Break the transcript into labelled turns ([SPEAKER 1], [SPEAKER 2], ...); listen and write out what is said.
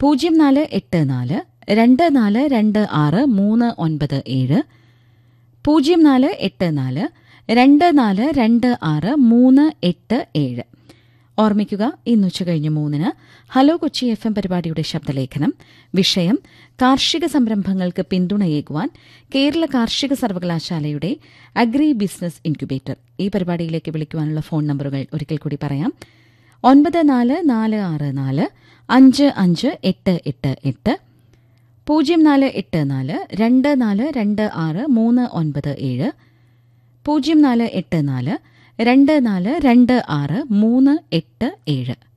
[SPEAKER 1] പൂജ്യം നാല് എട്ട് നാല് രണ്ട് നാല് രണ്ട് ആറ് മൂന്ന് ഒൻപത് ഏഴ് പൂജ്യം നാല് എട്ട് നാല് രണ്ട് നാല് രണ്ട് ആറ് മൂന്ന് എട്ട് ഏഴ് ഓർമ്മിക്കുക ഇന്ന് ഉച്ചകഴിഞ്ഞ് മൂന്നിന് ഹലോ കൊച്ചി എഫ് എം പരിപാടിയുടെ ശബ്ദലേഖനം വിഷയം കാർഷിക സംരംഭങ്ങൾക്ക് പിന്തുണയേകുവാൻ കേരള കാർഷിക സർവകലാശാലയുടെ അഗ്രി ബിസിനസ് ഇൻക്യുബേറ്റർ ഈ പരിപാടിയിലേക്ക് വിളിക്കുവാനുള്ള ഫോൺ നമ്പറുകൾ ഒരിക്കൽ കൂടി പറയാം ഒൻപത് നാല് നാല് ആറ് നാല് അഞ്ച് അഞ്ച് എട്ട് എട്ട് എട്ട് പൂജ്യം നാല് എട്ട് നാല് രണ്ട് നാല് രണ്ട് ആറ് മൂന്ന് ഒൻപത് ഏഴ് പൂജ്യം നാല് എട്ട് നാല് രണ്ട് നാല് രണ്ട് ആറ് മൂന്ന് എട്ട് ഏഴ്